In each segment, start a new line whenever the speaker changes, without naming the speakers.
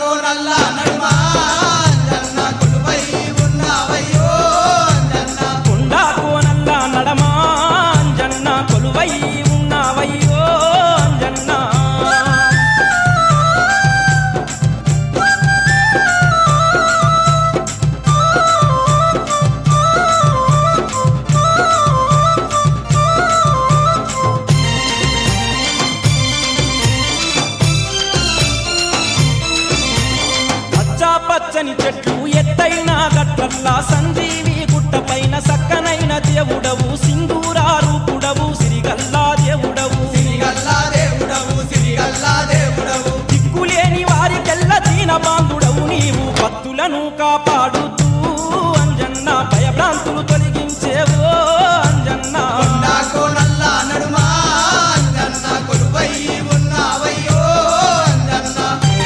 కోనల్ల నడుమా అంజన్న కొలువై ఉన్నావయ్యో అంజన్న
కొండా కోనల్ల నడమా అంజన్న కొలువై ఉన్నావయ్యో అంజన్న పచ్చా పచ్చని చెట్లు ఎత్తైన గట్లల్లా సంజీవి గుట్టపైన సక్కనైన దేవుడవు సింధూరా రూపుడవు సిరిగల్లా దేవుడవు
సిరిగల్లా దేవుడవు సిరిగల్లా దేవుడవు
దిక్కులేని వారికెల్ల దీన బాంధుడవు నీవు భక్తులను కాపాడుతూ అంజన్న భయభ్రాంతులు తొలగించేవో అంజన్న
కొండ కోనల్ల నడుమా అంజన్న కొలువై ఉన్నావయ్యో అంజన్న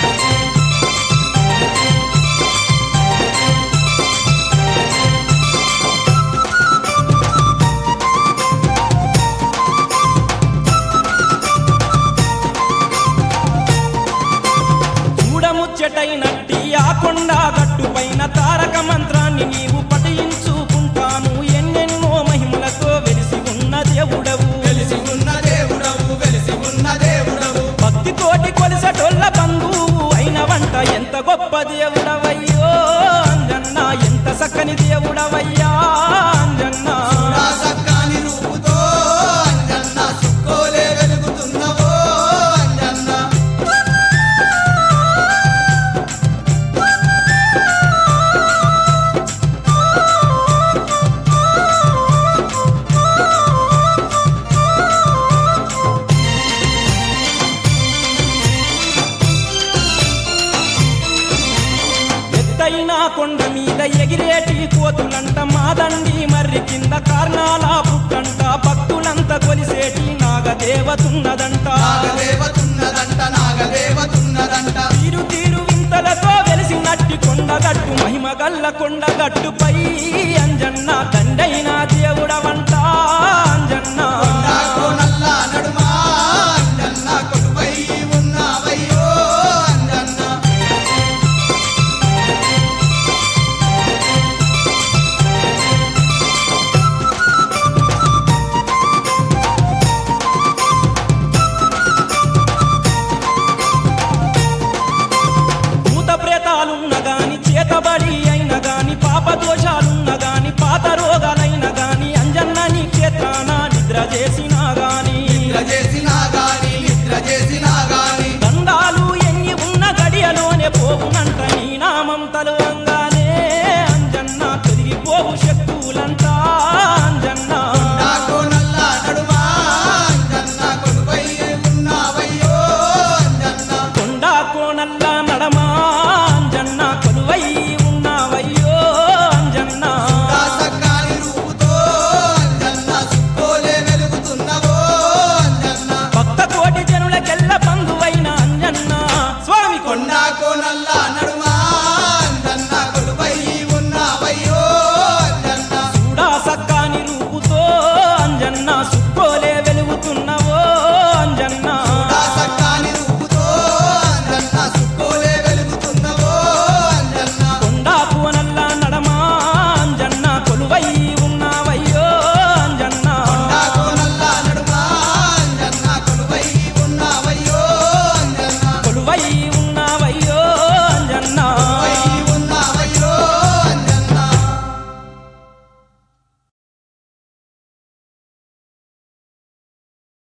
చూడముచ్చటైనట్టి ఆ కొండ గట్టుపైన తారక మంత్రాన్ని నీవు పఠించుకుంటాను ఎన్నెన్నో మహిమలతో వెలిసి ఉన్న దేవుడవు
వెలిసి ఉన్న దేవుడవు వెలిసి ఉన్న దేవుడవు
భక్తితోటి కొలిసటొల్ల బంధువు అయిన వంట ఎంత గొప్ప దేవుడవయ్యో అంజన్న ఎంత చక్కని దేవుడవయ్యా అంజన్న
నా సక్కాని రూపుతో అంజన్న సుక్కోలే వెలుగుతున్నవో అంజన్న
ఎత్తైన కొండ మీద ఎగిరేటి కోతులంట మాదండి మర్రి కింద కార్నాల పుట్టంట భక్తులంత కొలిసేటి నాగదేవతున్నదంట
నాగదేవతున్నదంట నాగదేవతున్నదంట
తీరు తీరు వింతలతో వెలిసినట్టి కొండగట్టు మహిమ గల్ల కొండగట్టుపై అంజన్న దండైన దేవుడవంట అంజన్న
కొండ కోనల్ల నడుమా అంజన్న కొలువై ఉన్నావయ్యో అంజన్న
భూత ప్రేతాలున్న గాని చేతబడి అయిన గాని పాప దోషాలున్న గాని పాత రోగాలైన గాని అంజన్న నీ క్షేత్రాన నిద్ర చేసిన